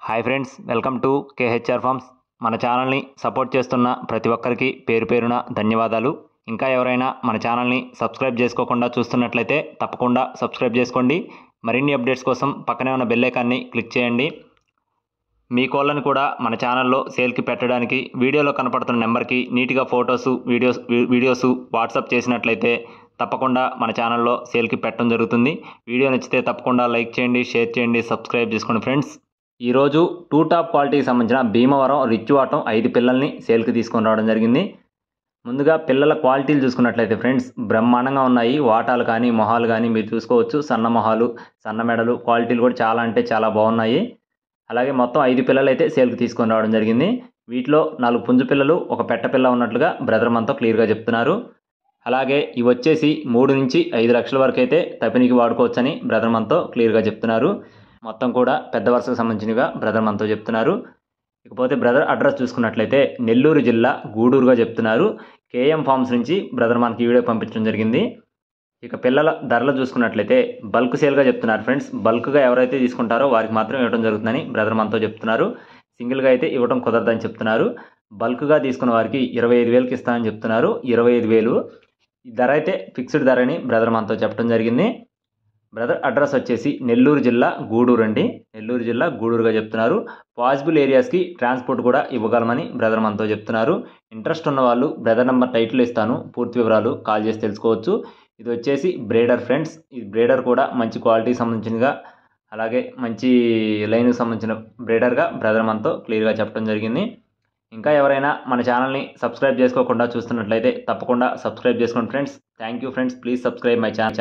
hi friends welcome to KHR farms మన ఛానల్ని support చేస్తున్న ప్రతి ఒక్కరికి పేరు పేరున ధన్యవాదాలు ఇంకా ఎవరైనా మన ఛానల్ని సబ్స్క్రైబ్ చేసుకోకుండా చూస్తున్నట్లయితే తప్పకుండా సబ్స్క్రైబ్ చేసుకోండి మరిన్ని అప్డేట్స్ కోసం పక్కనే ఉన్న బెల్ ఐకాన్ని క్లిక్ చేయండి మీ కోళ్ళను కూడా మన ఛానల్లో సేల్కి పెట్టడానికి వీడియోలో కనపడుతున్న నెంబర్కి నీట్గా ఫొటోస్ వీడియోస్ వీడియోస్ వాట్సాప్ చేసినట్లయితే తప్పకుండా మన ఛానల్లో సేల్కి పెట్టడం జరుగుతుంది వీడియో నచ్చితే తప్పకుండా లైక్ చేయండి షేర్ చేయండి సబ్స్క్రైబ్ చేసుకోండి ఫ్రెండ్స్ ఈరోజు టూ టాప్ క్వాలిటీకి సంబంధించిన భీమవరం రిచ్ వాటం ఐదు పిల్లల్ని సేల్కి తీసుకొని రావడం జరిగింది ముందుగా పిల్లల క్వాలిటీలు చూసుకున్నట్లయితే ఫ్రెండ్స్ బ్రహ్మాండంగా ఉన్నాయి వాటాలు కానీ మొహాలు కానీ మీరు చూసుకోవచ్చు సన్న మొహాలు సన్న మెడలు క్వాలిటీలు కూడా చాలా అంటే చాలా బాగున్నాయి అలాగే మొత్తం ఐదు పిల్లలు అయితే సేల్కి తీసుకొని రావడం జరిగింది వీటిలో నాలుగు పుంజు పిల్లలు ఒక పెట్ట పిల్ల ఉన్నట్లుగా బ్రదర్ మనతో క్లియర్గా చెప్తున్నారు అలాగే ఇవి వచ్చేసి మూడు నుంచి ఐదు లక్షల వరకు అయితే తపినికి వాడుకోవచ్చని బ్రదర్ మనతో క్లియర్గా చెప్తున్నారు మొత్తం కూడా పెద్ద వరుసకు సంబంధించినవిగా బ్రదర్ మనతో చెప్తున్నారు ఇకపోతే బ్రదర్ అడ్రస్ చూసుకున్నట్లయితే నెల్లూరు జిల్లా గూడూరుగా చెప్తున్నారు కేఎం ఫార్మ్స్ నుంచి బ్రదర్ మనకి వీడియో పంపించడం జరిగింది ఇక పిల్లల ధరలు చూసుకున్నట్లయితే బల్క్ సేల్గా చెప్తున్నారు ఫ్రెండ్స్ బల్క్గా ఎవరైతే తీసుకుంటారో వారికి మాత్రం ఇవ్వడం జరుగుతుందని బ్రదర్ మనతో చెప్తున్నారు సింగిల్గా అయితే ఇవ్వడం కుదరదని చెప్తున్నారు బల్క్గా తీసుకున్న వారికి ఇరవై ఐదు వేలకి ఇస్తామని చెప్తున్నారు ఇరవై ఐదు వేలు ఈ ధర అయితే ఫిక్స్డ్ ధర అని బ్రదర్ మనతో చెప్పడం జరిగింది బ్రదర్ అడ్రస్ వచ్చేసి నెల్లూరు జిల్లా గూడూరు అండి నెల్లూరు జిల్లా గూడూరుగా చెప్తున్నారు పాసిబుల్ ఏరియాస్కి ట్రాన్స్పోర్ట్ కూడా ఇవ్వగలమని బ్రదర్ మనతో చెప్తున్నారు ఇంట్రెస్ట్ ఉన్న వాళ్ళు బ్రదర్ నెంబర్ టైటిల్ ఇస్తాను పూర్తి వివరాలు కాల్ చేసి తెలుసుకోవచ్చు ఇది వచ్చేసి బ్రేడర్ ఫ్రెండ్స్ ఈ బ్రేడర్ కూడా మంచి క్వాలిటీకి సంబంధించినగా అలాగే మంచి లైన్కి సంబంధించిన బ్రేడర్గా బ్రదర్ మనతో క్లియర్గా చెప్పడం జరిగింది ఇంకా ఎవరైనా మన ఛానల్ని సబ్స్క్రైబ్ చేసుకోకుండా చూస్తున్నట్లయితే తప్పకుండా సబ్స్క్రైబ్ చేసుకోండి friends thank you friends please subscribe my channel